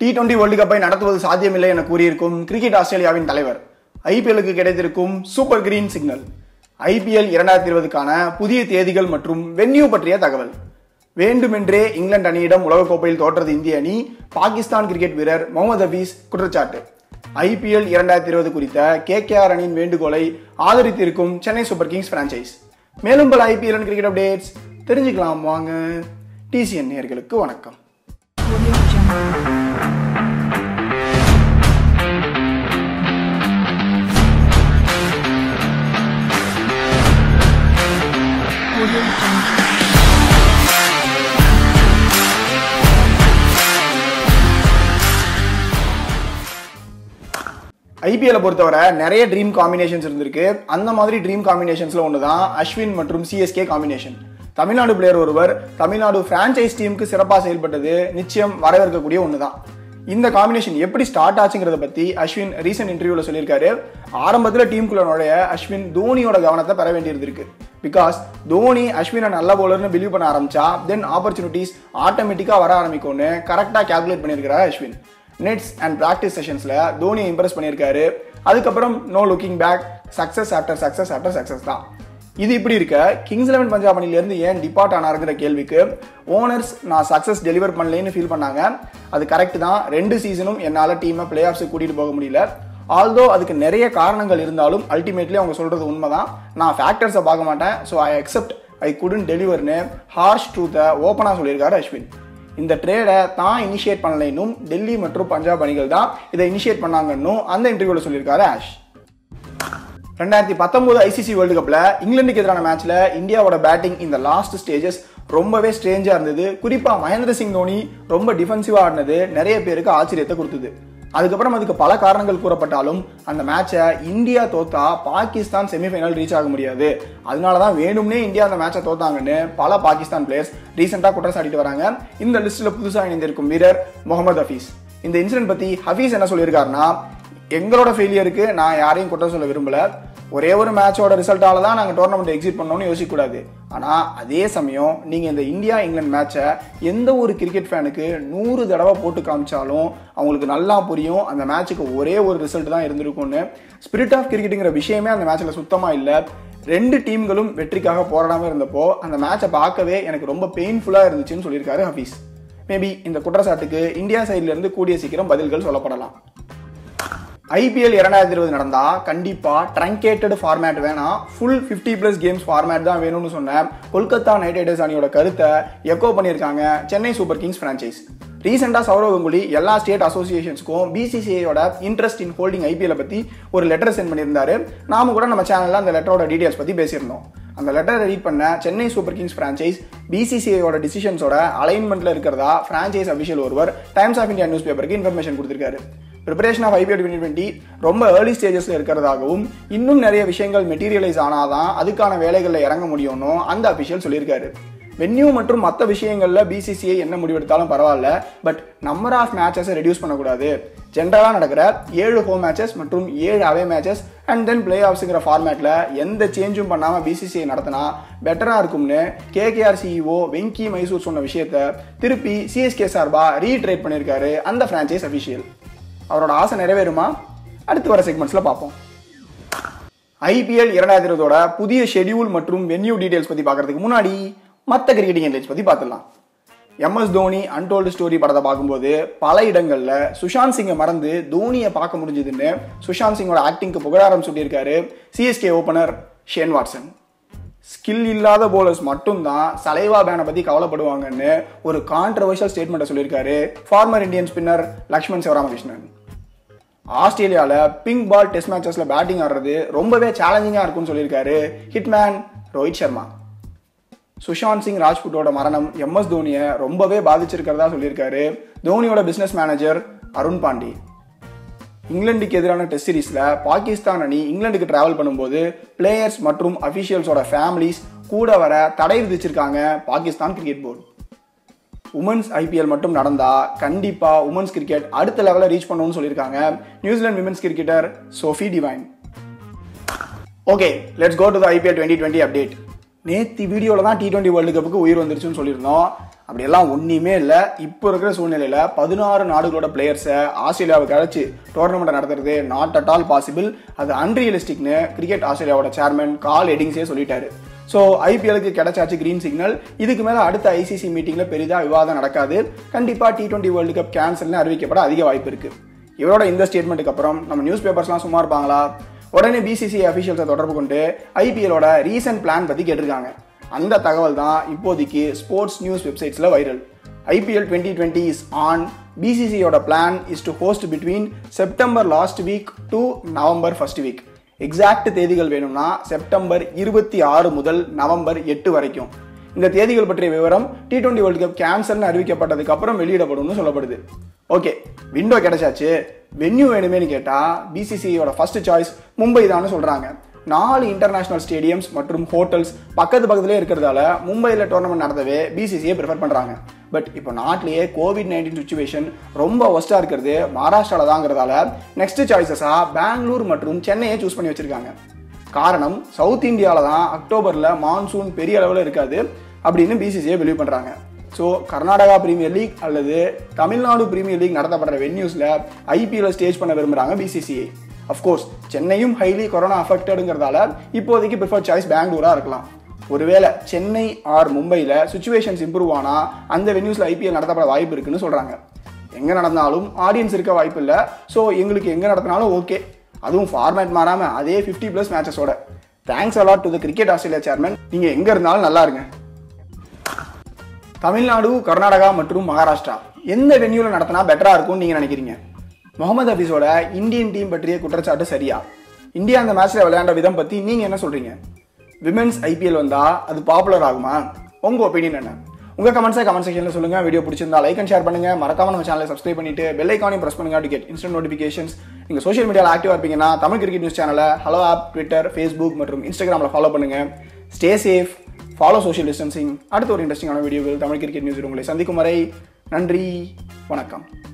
T twenty world கப்பை நடத்துவது சாத்தியமில்லை என கூறியிருக்கும் கிரிக்கெட் ஆஸ்திரேலியாவின் தலைவர் ஐபிஎல்லுக்கு கிடைத்திருக்கும் சூப்பர் கிரீன் சிக்னல் ஐபிஎல் இரண்டாயிரத்தி இருபதுக்கான புதிய தேதிகள் மற்றும் வென்யூ பற்றிய தகவல் வேண்டுமென்றே இங்கிலாந்து அணியிடம் உலகக்கோப்பையில் தோற்றது இந்திய அணி பாகிஸ்தான் கிரிக்கெட் வீரர் முகமது ஹபீஸ் குற்றச்சாட்டு ஐபிஎல் இரண்டாயிரத்தி இருபது குறித்த கேகேஆர் அணியின் வேண்டுகோளை ஆதரித்திருக்கும் சென்னை சூப்பர் கிங்ஸ் பிரான்ச்சைஸ் மேலும் பல ஐபிஎல் கிரிக்கெட் அப்டேட்ஸ் தெரிஞ்சுக்கலாம் வாங்க டிசிஎன் நேயர்களுக்கு வணக்கம் Audio Jungle. Audio Jungle. ஐபிஎல்லை பொறுத்தவரை நிறைய ட்ரீம் காம்பினேஷன்ஸ் இருந்திருக்கு அந்த மாதிரி ட்ரீம் காம்பினேஷன்ஸ்ல ஒன்று தான் அஸ்வின் மற்றும் சிஎஸ்கே காம்பினேஷன் தமிழ்நாடு பிளேயர் ஒருவர் தமிழ்நாடு பிரான்ச்சைஸ் டீமுக்கு சிறப்பாக செயல்பட்டது நிச்சயம் வரவேற்கக்கூடிய ஒன்று தான் இந்த காம்பினேஷன் எப்படி ஸ்டார்ட் ஆச்சுங்கிறத பற்றி அஸ்வின் ரீசெண்ட் இன்டர்வியூவில் சொல்லியிருக்காரு ஆரம்பத்தில் டீமுக்குள்ள நுழைய அஸ்வின் தோனியோட கவனத்தை பெற வேண்டியிருந்திருக்கு பிகாஸ் தோனி அஸ்வினை நல்ல பவுலர்னு பிலீவ் பண்ண ஆரம்பிச்சா தென் ஆப்பர்ச்சுனிட்டிஸ் ஆட்டோமேட்டிக்காக வர ஆரம்பிக்கும்னு கரெக்டாக கால்குலேட் பண்ணியிருக்கிறார் அஸ்வின் நெட்ஸ் அண்ட் ப்ராக்டிஸ் செஷன்ஸில் தோனியை இம்ப்ரெஸ் பண்ணியிருக்காரு அதுக்கப்புறம் no looking back success after success after success தான் இது இப்படி இருக்க கிங்ஸ் லெவன் பஞ்சாப் அணிலேருந்து ஏன் டிபார்ட் ஆனாருங்கிற கேள்விக்கு ஓனர்ஸ் நான் சக்ஸஸ் டெலிவர் பண்ணலேன்னு ஃபீல் பண்ணாங்க அது கரெக்ட் தான் ரெண்டு சீசனும் என்னால் டீமை பிளே ஆஃப்ஸுக்கு கூட்டிகிட்டு போக முடியல ஆல்தோ அதுக்கு நிறைய காரணங்கள் இருந்தாலும் அல்டிமேட்லி அவங்க சொல்கிறது உண்மைதான் நான் ஃபேக்டர்ஸை பார்க்க மாட்டேன் so I accept I couldn't டெலிவர்னு ஹார்ஷ் ட்ரூத்தை ஓப்பனாக சொல்லியிருக்காரு அஸ்வின் இந்த ட்ரேடை தான் இனிஷியேட் பண்ணலைன்னும் டெல்லி மற்றும் பஞ்சாப் அணிகள் தான் இதை இனிஷியேட் பண்ணாங்கன்னும் அந்த இன்டர்வியூவில் சொல்லியிருக்காரு ஆஷ் ரெண்டாயிரத்தி பத்தொன்பது ஐசிசி வேர்ல்டு கப்பில் இங்கிலாந்துக்கு எதிரான மேட்ச்ல இந்தியாவோட பேட்டிங் இந்த லாஸ்ட் ஸ்டேஜஸ் ரொம்பவே ஸ்ட்ரேஞ்சாக இருந்தது குறிப்பாக மகேந்திர சிங் தோனி ரொம்ப டிஃபென்சிவாக ஆடினது நிறைய பேருக்கு ஆச்சரியத்தை கொடுத்தது அதுக்கப்புறம் அதுக்கு பல காரணங்கள் கூறப்பட்டாலும் அந்த மேட்சை இந்தியா தோத்தா பாகிஸ்தான் செமிஃபைனல் ரீச் ஆக முடியாது அதனால தான் வேணும்னே இந்தியா அந்த மேட்சை தோத்தாங்கன்னு பல பாகிஸ்தான் பிளேயர்ஸ் ரீசெண்டாக குற்றம் சாட்டிட்டு வராங்க இந்த லிஸ்ட்டில் புதுசாக இணைந்திருக்கும் வீரர் முகமது ஹஃபீஸ் இந்த இன்சிடென்ட் பற்றி ஹஃபீஸ் என்ன சொல்லியிருக்காருன்னா எங்களோட ஃபெயிலியருக்கு நான் யாரையும் குற்றம் சொல்ல விரும்பல ஒரே ஒரு மேட்சோட ரிசல்ட்டால தான் நாங்கள் டோர்னமெண்ட் எக்ஸிட் பண்ணோம்னு யோசிக்கக்கூடாது ஆனால் அதே சமயம் நீங்கள் இந்த இந்தியா இங்கிலாந்து மேட்சை எந்த ஒரு கிரிக்கெட் ஃபேனுக்கு நூறு தடவை போட்டு காமிச்சாலும் அவங்களுக்கு நல்லா புரியும் அந்த மேட்சுக்கு ஒரே ஒரு ரிசல்ட் தான் இருந்திருக்கும்னு ஸ்பிரிட் ஆஃப் கிரிக்கெட்டுங்கிற விஷயமே அந்த மேட்ச்சில் சுத்தமாக இல்லை ரெண்டு டீம்களும் வெற்றிக்காக போராடாமல் இருந்தப்போ அந்த மேட்சை பார்க்கவே எனக்கு ரொம்ப பெயின்ஃபுல்லாக இருந்துச்சுன்னு சொல்லியிருக்காரு ஹபீஸ் மேபி இந்த குற்றச்சாட்டுக்கு இந்தியா சைட்ல இருந்து கூடிய சீக்கிரம் பதில்கள் சொல்லப்படலாம் ஐபிஎல் இரண்டாயிரத்தி இருபது நடந்தா கண்டிப்பா ட்ரங்கேட்டட் ஃபார்மேட் வேணாம் full fifty plus games format தான் வேணும்னு சொன்ன கொல்கத்தா நைட் ரைடர்ஸ் அணியோட கருத்தை எக்கோ பண்ணியிருக்காங்க சென்னை சூப்பர் கிங்ஸ் ஃப்ரான்ச்சைஸ் ரீசெண்டாக சௌரவ் கங்குலி எல்லா ஸ்டேட் அசோசியேஷன்ஸ்க்கும் பிசிசிஐயோட இன்ட்ரெஸ்ட் இன் ஹோல்டிங் ஐபிஎல் பற்றி ஒரு லெட்டர் சென்ட் பண்ணியிருந்தாரு நாம கூட நம்ம சேனலில் அந்த லெட்டரோட டீடைல்ஸ் பற்றி பேசியிருந்தோம் அந்த லெட்டரை ரீட் பண்ண சென்னை சூப்பர் கிங்ஸ் ஃப்ரான்ச்சைஸ் பிசிசிஐயோட டிசிஷன்ஸோட அலைன்மெண்ட்ல இருக்கிறதா ஃப்ரான்ச்சைஸ் அபிஷியல் ஒருவர் டைம்ஸ் ஆஃப் இந்தியா நியூஸ் பேப்பருக்கு இன்ஃபர்மேஷன் கொடுத்திருக்காரு preparation of IPL twenty twenty ரொம்ப ஏர்லி ஸ்டேஜஸில் இருக்கிறதாகவும் இன்னும் நிறைய விஷயங்கள் மெட்டீரியலைஸ் ஆனாதான் அதுக்கான வேலைகளில் இறங்க முடியும்னு அந்த அபிஷியல் சொல்லியிருக்காரு வென்யூ மற்றும் மற்ற விஷயங்களில் பிசிசிஐ என்ன முடிவெடுத்தாலும் பரவாயில்ல பட் நம்பர் ஆஃப் மேட்சஸை ரெடியூஸ் பண்ணக்கூடாது ஜென்ரலாக நடக்கிற ஏழு ஹோம் மேட்சஸ் மற்றும் ஏழு away matches and then play ஆஃப்ஸுங்கிற ஃபார்மேட்டில் எந்த சேஞ்சும் பண்ணாமல் பிசிசிஐ நடத்தினா பெட்டராக இருக்கும்னு கேகேஆர் சிஇஓ வெங்கி மைசூர் சொன்ன விஷயத்த திருப்பி சிஎஸ்கே சார்பாக ரீட்ரேட் பண்ணியிருக்காரு அந்த ஃப்ரான்ச்சைஸ் அஃபிஷியல் அவரோட ஆசை நிறைவேறுமா அடுத்து வர செக்மெண்ட்ஸில் பார்ப்போம் ஐபிஎல் இரண்டாயிரத்தி இருபதோட புதிய ஷெடியூல் மற்றும் வென்யூ டீடைல்ஸ் பற்றி பார்க்கறதுக்கு முன்னாடி மற்ற கிரிக்கெட்டிங் ஹெட்லைன்ஸ் பற்றி பார்த்துடலாம் எம்எஸ் தோனி அன்டோல்டு ஸ்டோரி படத்தை பார்க்கும்போது பல இடங்களில் சுஷாந்த் சிங்கை மறந்து தோனியை பார்க்க முடிஞ்சதுன்னு சுஷாந்த் சிங்கோட ஆக்டிங்க்கு புகழாரம் சொல்லியிருக்காரு CSK opener Shane Watson skill இல்லாத போலர்ஸ் மட்டும்தான் சலைவா பேனை பற்றி கவலைப்படுவாங்கன்னு ஒரு கான்ட்ரவர்ஷியல் ஸ்டேட்மெண்ட்டை சொல்லியிருக்காரு former Indian spinner Laxman Sivaramakrishnan ஆஸ்திரேலியாவில் பிங்க் பால் டெஸ்ட் மேட்சஸில் பேட்டிங் ஆடுறது ரொம்பவே சேலஞ்சிங்காக இருக்கும்னு சொல்லியிருக்காரு ஹிட்மேன் ரோஹித் சர்மா சுஷாந்த் சிங் ராஜ்புட்டோட மரணம் எம்எஸ் தோனியை ரொம்பவே பாதிச்சிருக்கிறதா சொல்லியிருக்காரு தோனியோட பிஸ்னஸ் மேனேஜர் அருண் பாண்டி இங்கிலாந்துக்கு எதிரான டெஸ்ட் சீரீஸில் பாகிஸ்தான் அணி இங்கிலாந்துக்கு டிராவல் பண்ணும்போது பிளேயர்ஸ் மற்றும் அஃபிஷியல்ஸோட ஃபேமிலிஸ் கூட வர தடை விதிச்சிருக்காங்க Pakistan cricket board women's IPL மட்டும் நடந்தா கண்டிப்பா உமன்ஸ் கிரிக்கெட் அடுத்த லெவலில் ரீச் பண்ணணும்னு சொல்லியிருக்காங்க New Zealand women's cricketer Sophie Devine okay let's go to the IPL twenty twenty update நேற்று வீடியோவில் தான் டி டுவெண்ட்டி வேர்ல்டு கப்புக்கு உயிர் வந்துருச்சுன்னு சொல்லியிருந்தோம் அப்படியெல்லாம் ஒன்றுமே இல்லை இப்போ இருக்கிற சூழ்நிலையில் பதினாறு நாடுகளோட பிளேயர்ஸை ஆஸ்திரேலியாவுக்கு அழைச்சி டோர்னமெண்ட்டை நடத்துறது நாட் அட் ஆல் பாசிபிள் அது அன்ரியலிஸ்டிக்னு கிரிக்கெட் ஆஸ்திரேலியாவோட சேர்மன் கால் எடிங்ஸே சொல்லிட்டாரு ஸோ ஐபிஎலுக்கு கிடைச்சாச்சு கிரீன் சிக்னல் இதுக்கு மேலே அடுத்த ஐசிசி மீட்டிங்கில் பெரிதாக விவாதம் நடக்காது கண்டிப்பாக டி டுவெண்ட்டி வேர்ல்டு கப் கேன்சல்னு அறிவிக்கப்பட அதிக வாய்ப்பு இருக்குது இவரோட இந்த ஸ்டேட்மெண்ட்டுக்கு அப்புறம் நம்ம நியூஸ் பேப்பர்ஸ்லாம் சும்மா இருப்பாங்களா உடனே பிசிசி அஃபிஷியல்ஸை தொடர்பு கொண்டு ஐபிஎலோட ரீசன்ட் பிளான் பற்றி கேட்டிருக்காங்க அந்த தகவல் தான் இப்போதைக்கு ஸ்போர்ட்ஸ் நியூஸ் வெப்சைட்ஸில் viral IPL twenty twenty is on பிசிசியோட plan is to host between September last week to November first week exact தேதிகள் வேணும்னா செப்டம்பர் இருபத்தி ஆறு முதல் நவம்பர் எட்டு வரைக்கும் இந்த தேதிகள் பற்றிய விவரம் டி டுவெண்ட்டி வேர்ல்டு கப் கேன்சல்னு அறிவிக்கப்பட்டதுக்கு அப்புறம் வெளியிடப்படும்னு சொல்லப்படுது ஓகே விண்டோ கிடைச்சாச்சு வென்யூ வேணுமேனு கேட்டால் பிசிசியோட ஃபர்ஸ்ட் சாய்ஸ் மும்பை தான் சொல்கிறாங்க நாலு இன்டர்நேஷனல் ஸ்டேடியம்ஸ் மற்றும் ஹோட்டல்ஸ் பக்கத்து பக்கத்துலேயே இருக்கிறதால மும்பையில் டோர்னமெண்ட் நடத்தவே பிசிசியை ப்ரிஃபர் பண்ணுறாங்க பட் இப்போ நாட்டிலேயே கோவிட் நைன்டீன் சுச்சுவேஷன் ரொம்ப ஒஸ்ட்டாக இருக்கிறது மகாராஷ்டிராவில் தாங்கிறதால நெக்ஸ்ட் சாய்ஸஸாக பெங்களூர் மற்றும் சென்னையை சூஸ் பண்ணி வச்சுருக்காங்க காரணம் சவுத் இந்தியாவில் தான் அக்டோபரில் மான்சூன் பெரிய அளவில் இருக்காது அப்படின்னு பிசிசியை பிலீவ் பண்ணுறாங்க ஸோ கர்நாடகா பிரீமியர் லீக் அல்லது தமிழ்நாடு பிரீமியர் லீக் நடத்தப்படுற வென்யூஸில் ஐபிஎல் ஸ்டேஜ் பண்ண விரும்புகிறாங்க பிசிசிஐ அஃப்கோர்ஸ் சென்னையும் ஹைலி கொரோனா அஃபெக்டடுங்கிறதால இப்போதைக்கு ப்ரிஃபர் சாய்ஸ் பெங்களூராக இருக்கலாம் ஒருவேளை சென்னை ஆர் மும்பையில் சுச்சுவேஷன்ஸ் இம்ப்ரூவ் ஆனால் அந்த வென்யூஸில் ஐபிஎல் நடத்தப்பட வாய்ப்பு இருக்குன்னு சொல்கிறாங்க எங்கே நடந்தாலும் ஆடியன்ஸ் இருக்க வாய்ப்பு இல்லை ஸோ எங்களுக்கு எங்கே நடத்தினாலும் ஓகே அதுவும் ஃபார்மேட் மாறாமல் அதே ஃபிஃப்டி ப்ளஸ் மேட்சஸோட thanks a lot to the cricket Australia chairman நீங்கள் எங்கே இருந்தாலும் நல்லா இருங்க தமிழ்நாடு கர்நாடகா மற்றும் மகாராஷ்டிரா எந்த வென்யூவில் நடத்தினா பெட்டராக இருக்கும்னு நீங்கள் நினைக்கிறீங்க முகமது ஹபீஸோட இந்தியன் டீம் பற்றிய குற்றச்சாட்டு சரியா இந்தியா அந்த மேட்ச்சில் விளையாண்ட விதம் பற்றி நீங்கள் என்ன சொல்கிறீங்க விமென்ஸ் ஐபிஎல் வந்தால் அது பாப்புலர் ஆகுமா உங்கள் ஒப்பீனியன் என்ன உங்கள் கமெண்ட்ஸை கமெண்ட் செக்ஷனில் சொல்லுங்கள் வீடியோ பிடிச்சிருந்தா லைக் அண்ட் ஷேர் பண்ணுங்கள் மறக்காம நம்ம சேனலை சப்ஸ்கிரைப் பண்ணிட்டு பெல் ஐக்கானையும் ப்ரெஸ் பண்ணுங்க டு கெட் இன்ஸ்டன்ட் நோட்டிஃபிகேஷன்ஸ் நீங்கள் சோஷியல் மீடியாவில் ஆக்டிவாக இருப்பீங்கன்னா தமிழ் கிரிக்கெட் நியூஸ் சேனலை ஹலோ ஆப் ட்விட்டர் ஃபேஸ்புக் மற்றும் இன்ஸ்டாகிராமில் ஃபாலோ பண்ணுங்கள் stay safe follow social distancing அடுத்த ஒரு இன்ட்ரெஸ்டிங்கான வீடியோவில் தமிழ் கிரிக்கெட் நியூஸ் உங்களை சந்திக்கும் வரை நன்றி வணக்கம்